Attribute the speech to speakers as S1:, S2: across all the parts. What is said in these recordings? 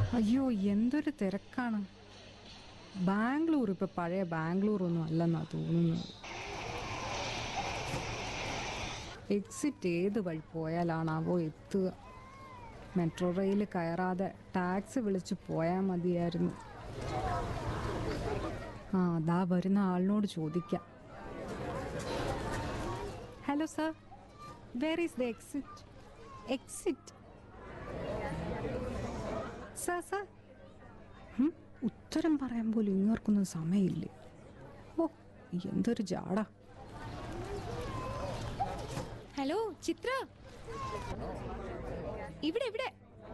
S1: അയ്യോ എന്തൊരു തിരക്കാണ് ബാംഗ്ലൂർ ഇപ്പൊ പഴയ ബാംഗ്ലൂർ ഒന്നും അല്ലെന്നാ തോന്നുന്നത് എക്സിറ്റ് ഏത് വഴി പോയാലാണാവോ എത്തുക മെട്രോ റെയിൽ കയറാതെ ടാക്സി വിളിച്ച് പോയാൽ മതിയായിരുന്നു ആ അതാ വരുന്ന ആളിനോട് ചോദിക്കാം hello sir where is the exit exit sir sir ഉം, ഉത്തരം പറയാൻ പോലും ഇങ്ങോർക്കൊന്നും സമയമില്ലേ ഓ എന്തൊരു ജാടാ
S2: ഹലോ ചിത്ര ഇവിടെ ഇവിടെ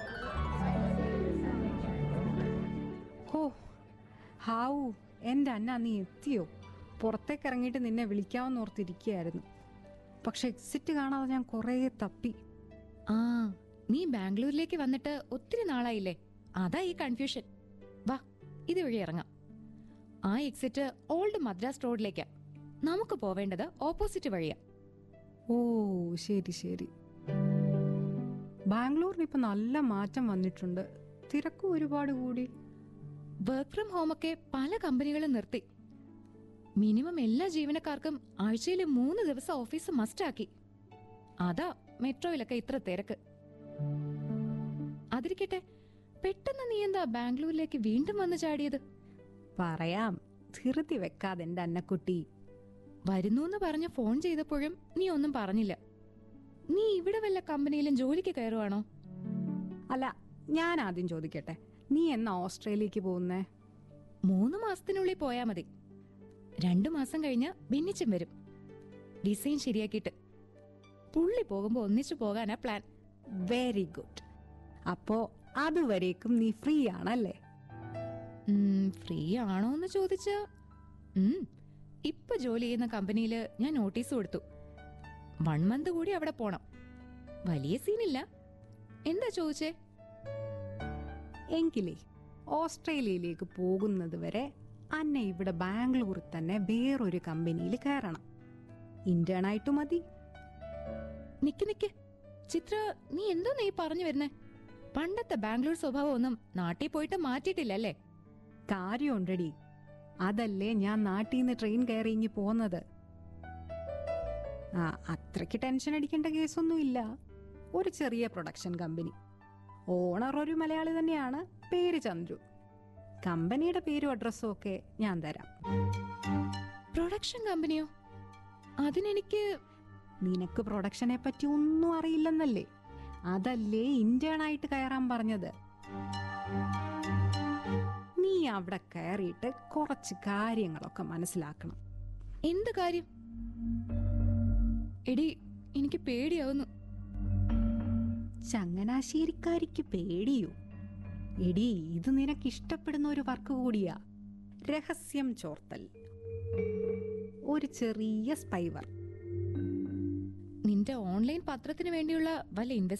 S1: ഓ ഹാവു എൻ്റെ അന്ന നീ എത്തിയോ പുറത്തേക്ക് ഇറങ്ങിയിട്ട് നിന്നെ വിളിക്കാമെന്ന് ഓർത്തിരിക്കുകയായിരുന്നു പക്ഷെ എക്സിറ്റ് കാണാതെ ഞാൻ കുറേ തപ്പി
S2: ആ നീ ബാംഗ്ലൂരിലേക്ക് വന്നിട്ട് ഒത്തിരി നാളായില്ലേ അതാ ഈ കൺഫ്യൂഷൻ വാ ഇതുവഴി ഇറങ്ങാം ആ എക്സിറ്റ് ഓൾഡ് മദ്രാസ് റോഡിലേക്കാ നമുക്ക് പോവേണ്ടത് ഓപ്പോസിറ്റ് വഴിയാ
S1: ഓ ശരി ശരി ബാംഗ്ലൂരിന് ഇപ്പൊ നല്ല മാറ്റം വന്നിട്ടുണ്ട് തിരക്കും ഒരുപാട് കൂടി
S2: വർക്ക് ഫ്രം ഹോമൊക്കെ പല കമ്പനികളും നിർത്തി മിനിമം എല്ലാ ജീവനക്കാർക്കും ആഴ്ചയിൽ മൂന്ന് ദിവസം ഓഫീസ് മസ്റ്റാക്കി അതാ മെട്രോയിലൊക്കെ ഇത്ര തിരക്ക് അതിരിക്കട്ടെ പെട്ടെന്ന് നീ എന്താ ബാംഗ്ലൂരിലേക്ക് വീണ്ടും വന്നു ചാടിയത്
S1: പറയാം ധൃതി വെക്കാതെ എൻ്റെ അന്നക്കുട്ടി
S2: വരുന്നൂന്ന് പറഞ്ഞ് ഫോൺ ചെയ്തപ്പോഴും നീ ഒന്നും പറഞ്ഞില്ല നീ ഇവിടെ വല്ല കമ്പനിയിലും ജോലിക്ക് കയറുവാണോ
S1: അല്ല ഞാൻ ആദ്യം ചോദിക്കട്ടെ നീ എന്നാ ഓസ്ട്രേലിയക്ക് പോകുന്നേ
S2: മൂന്ന് മാസത്തിനുള്ളിൽ പോയാ മതി രണ്ടു മാസം കഴിഞ്ഞ് ഭിന്നിച്ചും വരും ഡിസൈൻ ശരിയാക്കിയിട്ട് പുള്ളി പോകുമ്പോ ഒന്നിച്ചു പോകാനാ പ്ലാൻ
S1: വെരി ഗുഡ് അപ്പോ അതുവരേക്കും നീ ഫ്രീ ആണല്ലേ
S2: ഉം, ഫ്രീ ആണോ എന്ന് ചോദിച്ചാ ഉം, ഇപ്പൊ ജോലി ചെയ്യുന്ന കമ്പനിയിൽ ഞാൻ നോട്ടീസ് കൊടുത്തു വൺ മന്ത് കൂടി അവിടെ പോണം വലിയ സീനില്ല എന്താ ചോദിച്ചേ
S1: എങ്കിലേ ഓസ്ട്രേലിയയിലേക്ക് പോകുന്നത് വരെ അന്നെ ഇവിടെ ബാംഗ്ലൂരിൽ തന്നെ വേറൊരു കമ്പനിയിൽ കയറണം ഇന്റേൺ ആയിട്ട് മതി
S2: നിക്ക് നിക്ക് ചിത്ര നീ എന്തോ നീ പറഞ്ഞു വരുന്നേ പണ്ടത്തെ ബാംഗ്ലൂർ സ്വഭാവം ഒന്നും നാട്ടിൽ പോയിട്ട് മാറ്റിയിട്ടില്ലല്ലേ
S1: കാര്യമുണ്ടടി അതല്ലേ ഞാൻ നാട്ടിൽ നിന്ന് ട്രെയിൻ കയറി ഇങ്ങി പോന്നത് ആ അത്രയ്ക്ക് ടെൻഷൻ അടിക്കേണ്ട കേസൊന്നുമില്ല ഒരു ചെറിയ പ്രൊഡക്ഷൻ കമ്പനി ഓണർ ഒരു മലയാളി തന്നെയാണ് പേര് ചന്ദ്രു കമ്പനിയുടെ പേരും അഡ്രസ്സും ഒക്കെ ഞാൻ തരാം
S2: പ്രൊഡക്ഷൻ കമ്പനിയോ അതിനെനിക്ക്
S1: നിനക്ക് പ്രൊഡക്ഷനെ പറ്റി ഒന്നും അറിയില്ലെന്നല്ലേ അതല്ലേ ഇന്റേൺ ആയിട്ട് കയറാൻ പറഞ്ഞത് നീ അവിടെ കയറിയിട്ട് കുറച്ച് കാര്യങ്ങളൊക്കെ മനസ്സിലാക്കണം
S2: എന്ത് കാര്യം എടി എനിക്ക് പേടിയാവുന്നു
S1: ചങ്ങനാശ്ശേരിക്കാരിക്ക് പേടിയോ എടി ഇത് നിനക്ക് ഇഷ്ടപ്പെടുന്ന ഒരു വർക്ക് കൂടിയാ രഹസ്യം ചോർത്തൽ ഒരു ചെറിയ സ്പൈവർ
S2: നിന്റെ ഓൺലൈൻ പത്രത്തിന് വേണ്ടിയുള്ള വല്ല ഇൻവെസ്റ്റ്